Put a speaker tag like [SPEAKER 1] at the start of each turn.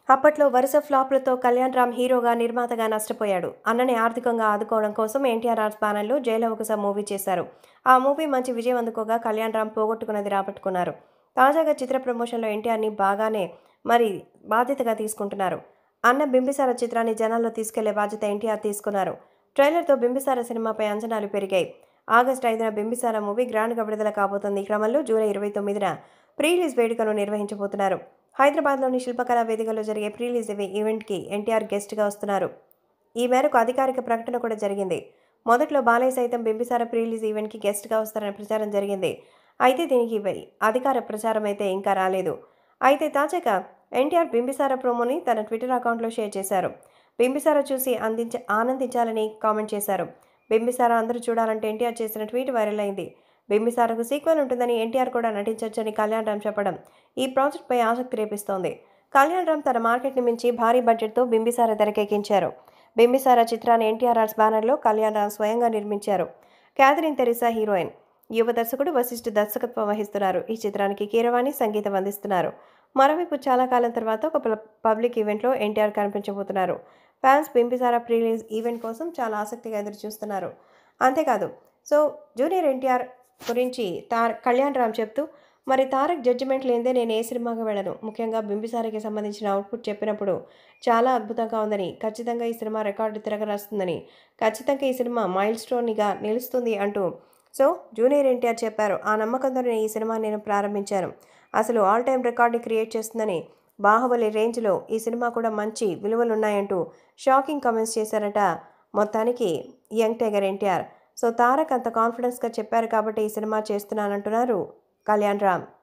[SPEAKER 1] అప్పట్లో వరుస ఫ్లాప్లతో కళ్యాణ్ రామ్ హీరోగా నిర్మాతగా నష్టపోయాడు అన్నని ఆర్థికంగా ఆదుకోవడం కోసం ఎన్టీఆర్ ఆర్ట్స్ బ్యానర్లో జైలవకుశ మూవీ చేశారు ఆ మూవీ మంచి విజయం అందుకోగా కళ్యాణ్ రామ్ పోగొట్టుకున్నది రాబట్టుకున్నారు తాజాగా చిత్ర ప్రమోషన్లో ఎన్టీఆర్ని బాగానే మరి బాధ్యతగా తీసుకుంటున్నారు అన్న బింబిసార చిత్రాన్ని జనాల్లో తీసుకెళ్లే బాధ్యత ఎన్టీఆర్ తీసుకున్నారు ట్రైలర్తో బింబిసార సినిమాపై అంచనాలు పెరిగాయి ఆగస్టు ఐదున బింబిసార మూవీ గ్రాండ్గా విడుదల కాబోతోంది ఈ క్రమంలో జూలై ఇరవై తొమ్మిదిన ప్రీ రిలీజ్ వేడుకను నిర్వహించబోతున్నారు హైదరాబాద్లోని శిల్పకళా వేదికలో జరిగే ప్రీ రిలీజ్ ఈవెంట్కి ఎన్టీఆర్ గెస్ట్గా వస్తున్నారు ఈ మేరకు అధికారిక ప్రకటన కూడా జరిగింది మొదట్లో బాలయ్య సైతం బింబిసార ప్రీ రిలీజ్ ఈవెంట్కి గెస్ట్గా వస్తారనే ప్రచారం జరిగింది అయితే దీనికి ఇవి- అధికార ప్రచారం అయితే ఇంకా రాలేదు అయితే తాజాగా ఎన్టీఆర్ బింబిసార ప్రోమోని తన ట్విట్టర్ అకౌంట్లో షేర్ చేశారు బింబిసార చూసి అందించ ఆనందించాలని కామెంట్ చేశారు బింబిసార అందరూ చూడాలంటే ఎన్టీఆర్ చేసిన ట్వీట్ వైరల్ అయింది బింబిసారకు సీక్వెల్ ఉంటుందని ఎన్టీఆర్ కూడా నటించొచ్చని కళ్యాణ్ రామ్ చెప్పడం ఈ ప్రాజెక్ట్పై ఆసక్తి రేపిస్తోంది కళ్యాణ్ రామ్ తన మార్కెట్ని మించి భారీ బడ్జెట్తో బింబిసార తెరకెక్కించారు బింబిసార చిత్రాన్ని ఎన్టీఆర్ ఆర్ట్స్ బ్యానర్లో కళ్యాణ్ రామ్ స్వయంగా నిర్మించారు క్యాథరిన్ తెరిసా హీరోయిన్ యువ దర్శకుడు వశిష్ఠ దర్శకత్వం వహిస్తున్నారు ఈ చిత్రానికి కీరవాణి సంగీతం అందిస్తున్నారు మరోవైపు చాలా కాలం తర్వాత ఒక పల- పబ్లిక్ ఈవెంట్లో ఎన్టీఆర్ కనిపించబోతున్నారు fans Bimbisara pre release event కోసం చాలా ఆసక్తిగా ఎదురు చూస్తున్నారు అంతేకాదు సో జూనియర్ ఎన్టీఆర్ గురించి తార్ కళ్యాణ్ రామ్ చెప్తూ మరి తారక్ జడ్జిమెంట్ లేనిదే నేను ఏ సినిమాకి వెళ్ళను ముఖ్యంగా బింబిసారకి సంబంధించిన అవుట్పుట్ చెప్పినప్పుడు చాలా అద్భుతంగా ఉందని ఖచ్చితంగా ఈ సినిమా రికార్డు తిరగరాస్తుందని ఖచ్చితంగా ఈ సినిమా మైల్ స్టోన్గా నిలుస్తుంది అంటూ సో జూనియర్ ఎన్టీఆర్ చెప్పారు ఆ నమ్మకంతోనే ఈ సినిమా నేను ప్రారంభించాను అసలు ఆల్ టైమ్ రికార్డ్ని క్రియేట్ చేస్తుందని బాహుబలి రేంజ్లో ఈ సినిమా కూడా మంచి విలువలున్నాయంటూ షాకింగ్ కమెంట్స్ చేశారట మొత్తానికి young tiger NTR so Tarak అంత కాన్ఫిడెన్స్గా చెప్పారు కాబట్టి ఈ సినిమా చేస్తున్నానంటున్నారు కళ్యాణ్ రామ్